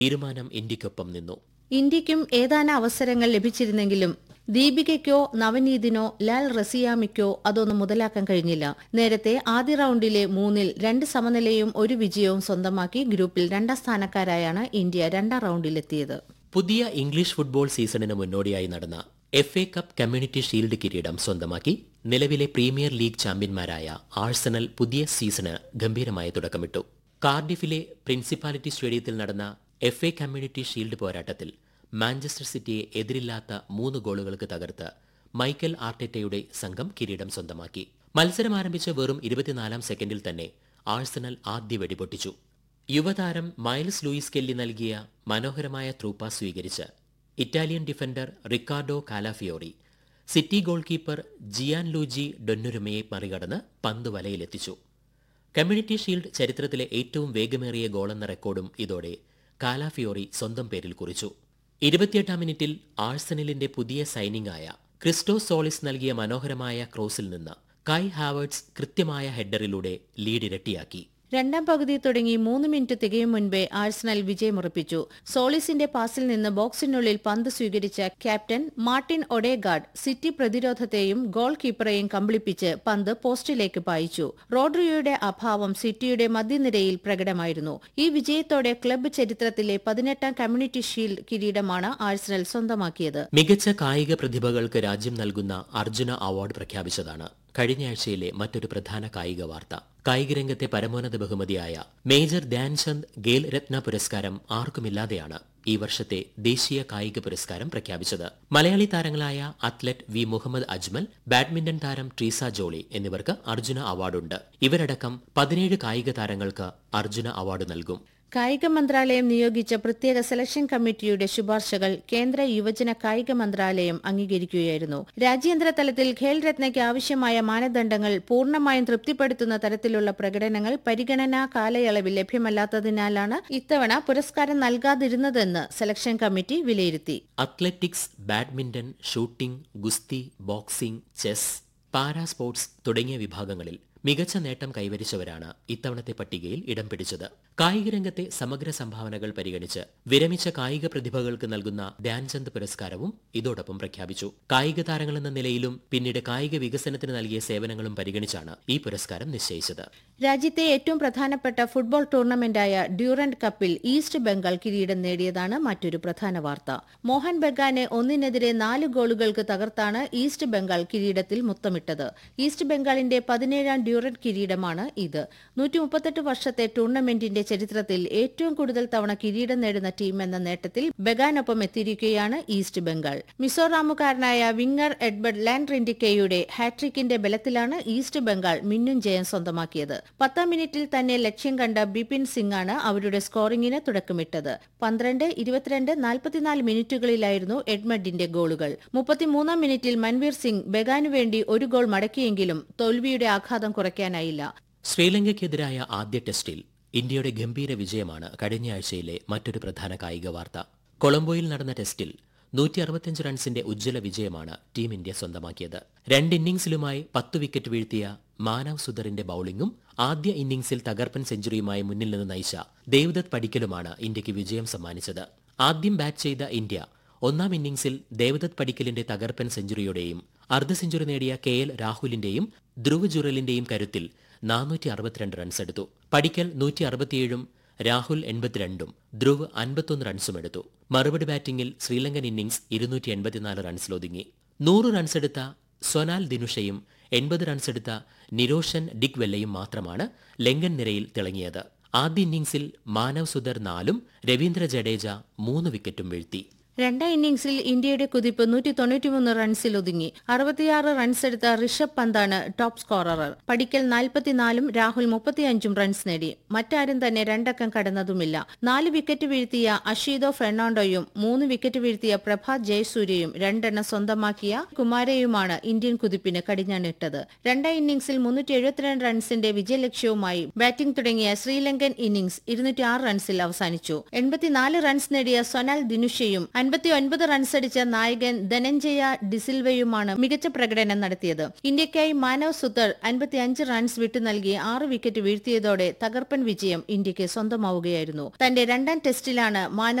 തീരുമാനം ഇന്ത്യക്കൊപ്പം നിന്നു ഇന്ത്യയ്ക്കും ഏതാനും അവസരങ്ങൾ ലഭിച്ചിരുന്നെങ്കിലും ദീപികയ്ക്കോ നവനീതിനോ ലാൽ റസിയാമിക്കോ അതൊന്നും മുതലാക്കാൻ കഴിഞ്ഞില്ല നേരത്തെ ആദ്യ റൌണ്ടിലെ മൂന്നിൽ രണ്ട് സമനിലയും ഒരു വിജയവും സ്വന്തമാക്കി ഗ്രൂപ്പിൽ രണ്ടാം സ്ഥാനക്കാരായാണ് ഇന്ത്യ രണ്ടാം റൌണ്ടിലെത്തിയത് പുതിയ ഇംഗ്ലീഷ് ഫുട്ബോൾ സീസണിന് മുന്നോടിയായി നടന്ന F A Cup Community Shield കിരീടം സ്വന്തമാക്കി നിലവിലെ പ്രീമിയർ ലീഗ് ചാമ്പ്യന്മാരായ ആഴ്സണൽ പുതിയ സീസണ് ഗംഭീരമായ തുടക്കമിട്ടു കാർഡിഫിലെ പ്രിൻസിപ്പാലിറ്റി സ്റ്റേഡിയത്തിൽ നടന്ന എഫ് എ കമ്മ്യൂണിറ്റി ഷീൽഡ് പോരാട്ടത്തിൽ മാഞ്ചസ്റ്റർ സിറ്റിയെ എതിരില്ലാത്ത മൂന്ന് ഗോളുകൾക്ക് തകർത്ത് മൈക്കൽ ആർട്ടെറ്റയുടെ സംഘം കിരീടം സ്വന്തമാക്കി മത്സരം ആരംഭിച്ച വെറും ഇരുപത്തിനാലാം സെക്കൻഡിൽ തന്നെ ആഴ്സണൽ ആദ്യ വെടിപൊട്ടിച്ചു യുവതാരം മൈൽസ് ലൂയിസ് കെല്ലി നൽകിയ മനോഹരമായ ത്രൂപ്പ സ്വീകരിച്ച് Italian defender Riccardo Calafiori City goal keeper Gianluigi ഡൊന്നുരുമയെ മറികടന്ന് പന്ത് വലയിലെത്തിച്ചു കമ്മ്യൂണിറ്റി ഷീൽഡ് ചരിത്രത്തിലെ ഏറ്റവും വേഗമേറിയ ഗോളെന്ന റെക്കോർഡും ഇതോടെ കാലാഫിയോറി സ്വന്തം പേരിൽ കുറിച്ചു ഇരുപത്തിയെട്ടാം മിനിറ്റിൽ ആഴ്സണലിന്റെ പുതിയ സൈനിങ് ആയ ക്രിസ്റ്റോ സോളിസ് നൽകിയ മനോഹരമായ ക്രോസിൽ നിന്ന് കൈ ഹാവേർട്സ് കൃത്യമായ ഹെഡറിലൂടെ ലീഡ് ഇരട്ടിയാക്കി രണ്ടാം പകുതി തുടങ്ങി മൂന്ന് മിനിറ്റ് തികയും മുൻപേ ആഴ്സണൽ വിജയമുറപ്പിച്ചു സോളിസിന്റെ പാസിൽ നിന്ന് ബോക്സിനുള്ളിൽ പന്ത് സ്വീകരിച്ച ക്യാപ്റ്റൻ മാർട്ടിൻ ഒഡേഗാർഡ് സിറ്റി പ്രതിരോധത്തെയും ഗോൾ കീപ്പറെയും കമ്പിളിപ്പിച്ച് പന്ത് പോസ്റ്റിലേക്ക് പായിച്ചു റോഡ്രിയോയുടെ അഭാവം സിറ്റിയുടെ മധ്യനിരയിൽ പ്രകടമായിരുന്നു ഈ വിജയത്തോടെ ക്ലബ്ബ് ചരിത്രത്തിലെ പതിനെട്ടാം കമ്മ്യൂണിറ്റി ഷീൽഡ് കിരീടമാണ് ആഴ്സണൽ സ്വന്തമാക്കിയത് മികച്ച കായിക പ്രതിഭകൾക്ക് രാജ്യം നൽകുന്ന അർജുന അവാർഡ് പ്രഖ്യാപിച്ചതാണ് കഴിഞ്ഞയാഴ്ചയിലെ മറ്റൊരു പ്രധാന കായിക വാർത്ത കായികരംഗത്തെ പരമോന്നത ബഹുമതിയായ മേജർ ധ്യാൻചന്ദ് ഗേൽ രത്ന പുരസ്കാരം ആർക്കുമില്ലാതെയാണ് ഈ വർഷത്തെ ദേശീയ കായിക പുരസ്കാരം പ്രഖ്യാപിച്ചത് മലയാളി താരങ്ങളായ athlete V Muhammad Ajmal badminton താരം ട്രീസ ജോളി എന്നിവർക്ക് അർജുന അവാർഡുണ്ട് ഇവരടക്കം പതിനേഴ് കായിക താരങ്ങൾക്ക് അർജുന അവാർഡ് നൽകും കായിക മന്ത്രാലയം നിയോഗിച്ച പ്രത്യേക സെലക്ഷൻ കമ്മിറ്റിയുടെ ശുപാർശകൾ കേന്ദ്ര യുവജന കായിക മന്ത്രാലയം അംഗീകരിക്കുകയായിരുന്നു രാജ്യാന്തര തലത്തിൽ ഖേൽ രത്നയ്ക്ക് ആവശ്യമായ മാനദണ്ഡങ്ങൾ പൂർണ്ണമായും തൃപ്തിപ്പെടുത്തുന്ന തരത്തിലുള്ള പ്രകടനങ്ങൾ പരിഗണനാ കാലയളവിൽ ലഭ്യമല്ലാത്തതിനാലാണ് ഇത്തവണ പുരസ്കാരം നൽകാതിരുന്നതെന്ന് സെലക്ഷൻ കമ്മിറ്റി വിലയിരുത്തി അത്ലറ്റിക്സ് ബാഡ്മിന്റൺ ഷൂട്ടിംഗ് ഗുസ്തി ബോക്സിംഗ് ചെസ് പാരാ സ്പോർട്സ് തുടങ്ങിയ വിഭാഗങ്ങളിൽ മികച്ച നേട്ടം കൈവരിച്ചവരാണ് ഇത്തവണത്തെ പട്ടികയിൽ ഇടം പിടിച്ചത് കായിക രംഗത്തെ സമഗ്ര സംഭാവനകൾ പരിഗണിച്ച് വിരമിച്ച കായിക പ്രതിഭകൾക്ക് നൽകുന്ന ധ്യാൻചന്ദ് പുരസ്കാരവും ഇതോടൊപ്പം പ്രഖ്യാപിച്ചു കായിക താരങ്ങളെന്ന നിലയിലും പിന്നീട് കായിക വികസനത്തിന് നൽകിയ സേവനങ്ങളും പരിഗണിച്ചാണ് ഈ പുരസ്കാരം നിശ്ചയിച്ചത് രാജ്യത്തെ ഏറ്റവും പ്രധാനപ്പെട്ട ഫുട്ബോൾ ടൂർണമെന്റായ ഡ്യൂറന്റ് കപ്പിൽ ഈസ്റ്റ് ബംഗാൾ കിരീടം നേടിയതാണ് മറ്റൊരു പ്രധാന വാർത്ത മോഹൻ ബഗാനെ ഒന്നിനെതിരെ നാല് ഗോളുകൾക്ക് തകർത്താണ് ഈസ്റ്റ് ബംഗാൾ കിരീടത്തിൽ മുത്തമിട്ടത് ഈസ്റ്റ് ബംഗാളിന്റെ പതിനേഴാം ഡ്യൂറന്റ് കിരീടമാണ് ഇത് നൂറ്റി മുപ്പത്തെട്ട് വർഷത്തെ ടൂർണമെന്റിന്റെ ചരിത്രത്തിൽ ഏറ്റവും കൂടുതൽ തവണ കിരീടം നേടുന്ന ടീം എന്ന നേട്ടത്തിൽ ബഗാനൊപ്പം എത്തിയിരിക്കുകയാണ് ഈസ്റ്റ് ബംഗാൾ മിസോറാമുകാരനായ വിങ്ങർ എഡ്ബർഡ് ലാൻഡ്രിൻഡിക്കയുടെ ഹാട്രിക്കിന്റെ ബലത്തിലാണ് ഈസ്റ്റ് ബംഗാൾ മിന്നും ജയം സ്വന്തമാക്കിയത് പത്താം മിനിറ്റിൽ തന്നെ ലക്ഷ്യം കണ്ട ബിപിൻ സിംഗ് ആണ് അവരുടെ സ്കോറിംഗിന് തുടക്കമിട്ടത് പന്ത്രണ്ട് ഇരുപത്തിരണ്ട് നാൽപ്പത്തിനാല് മിനിറ്റുകളിലായിരുന്നു എഡ്മഡിന്റെ ഗോളുകൾ മുപ്പത്തിമൂന്നാം മിനിറ്റിൽ മൻവീർ സിംഗ് ബഗാനു വേണ്ടി ഒരു ഗോൾ മടക്കിയെങ്കിലും തോൽവിയുടെ ആഘാതം കുറയ്ക്കാനായില്ല ശ്രീലങ്കയ്ക്കെതിരായ ആദ്യ ടെസ്റ്റിൽ ഇന്ത്യയുടെ ഗംഭീര വിജയമാണ് കഴിഞ്ഞയാഴ്ചയിലെ മറ്റൊരു പ്രധാന കായിക വാർത്ത കൊളംബോയിൽ നടന്ന ടെസ്റ്റിൽ നൂറ്റി അറുപത്തിയഞ്ച് റൺസിന്റെ ഉജ്ജ്വല വിജയമാണ് ടീം ഇന്ത്യ സ്വന്തമാക്കിയത് രണ്ട് ഇന്നിംഗ്സിലുമായി പത്ത് വിക്കറ്റ് വീഴ്ത്തിയ മാനവ് സുധറിന്റെ ബൌളിംഗും ആദ്യ ഇന്നിംഗ്സിൽ തകർപ്പൻ സെഞ്ചുറിയുമായി മുന്നിൽ നിന്ന് നയിച്ച ദേവദത്ത് പടിക്കലുമാണ് ഇന്ത്യക്ക് വിജയം സമ്മാനിച്ചത് ആദ്യം ബാറ്റ് ചെയ്ത ഇന്ത്യ ഒന്നാം ഇന്നിംഗ്സിൽ ദേവദത്ത് പടിക്കലിന്റെ തകർപ്പൻ സെഞ്ചുറിയുടെയും അർദ്ധ സെഞ്ചുറി നേടിയ കെ എൽ രാഹുലിന്റെയും ധ്രുവ് ജുറലിന്റെയും കരുത്തിൽ നാനൂറ്റി അറുപത്തിരണ്ട് റൺസ് എടുത്തു പടിക്കൽ നൂറ്റി അറുപത്തിയേഴും രാഹുൽ എൺപത്തിരണ്ടും ധ്രുവ് അൻപത്തൊന്ന് റൺസും എടുത്തു മറുപടി ബാറ്റിംഗിൽ ശ്രീലങ്കൻ ഇന്നിംഗ്സ് ഇരുന്നൂറ്റി എൺപത്തിനാല് റൺസിലൊതുങ്ങി നൂറ് റൺസെടുത്ത സൊനാൽ ദിനുഷയും എൺപത് റൺസെടുത്ത നിരോഷൻ ഡിക് വെല്ലയും മാത്രമാണ് ലങ്കൻ നിരയിൽ തിളങ്ങിയത് ആദ്യ ഇന്നിംഗ്സിൽ മാനവ് സുധർ നാലും രവീന്ദ്ര ജഡേജ മൂന്ന് വിക്കറ്റും വീഴ്ത്തി രണ്ടാം ഇന്നിംഗ്സിൽ ഇന്ത്യയുടെ കുതിപ്പ് നൂറ്റി തൊണ്ണൂറ്റിമൂന്ന് റൺസിൽ ഒതുങ്ങി അറുപത്തിയാറ് റൺസ് എടുത്ത ഋഷഭ് പന്താണ് ടോപ്പ് സ്കോറർ പടിക്കൽ നാൽപ്പത്തിനാലും രാഹുൽ മുപ്പത്തിയഞ്ചും റൺസ് നേടി മറ്റാരും തന്നെ രണ്ടക്കം കടന്നതുമില്ല നാല് വിക്കറ്റ് വീഴ്ത്തിയ അഷീദോ ഫെർണാണ്ടോയും മൂന്ന് വിക്കറ്റ് വീഴ്ത്തിയ പ്രഭാത് ജയസൂര്യയും രണ്ടെണ്ണം സ്വന്തമാക്കിയ കുമാരയുമാണ് ഇന്ത്യൻ കുതിപ്പിന് കടിഞ്ഞാണിട്ടത് രണ്ടാം ഇന്നിംഗ്സിൽ മുന്നൂറ്റി എഴുപത്തിരണ്ട് റൺസിന്റെ വിജയലക്ഷ്യവുമായി ബാറ്റിംഗ് തുടങ്ങിയ ശ്രീലങ്കൻ ഇന്നിംഗ്സ് ഇരുന്നൂറ്റി ആറ് റൺസിൽ അവസാനിച്ചു എൺപത്തിനാല് റൺസ് നേടിയ സൊനാൽ ദിനുഷയും അൻപത്തിയൊൻപത് റൺസടിച്ച നായകൻ ധനഞ്ജയ ഡിസിൽവയുമാണ് മികച്ച പ്രകടനം നടത്തിയത് ഇന്ത്യയ്ക്കായി മാനവ് സുത്തർ അൻപത്തിയഞ്ച് റൺസ് വിട്ടു നൽകി ആറ് വിക്കറ്റ് വീഴ്ത്തിയതോടെ തകർപ്പൻ വിജയം ഇന്ത്യയ്ക്ക് സ്വന്തമാവുകയായിരുന്നു തന്റെ രണ്ടാം ടെസ്റ്റിലാണ് മാനവ്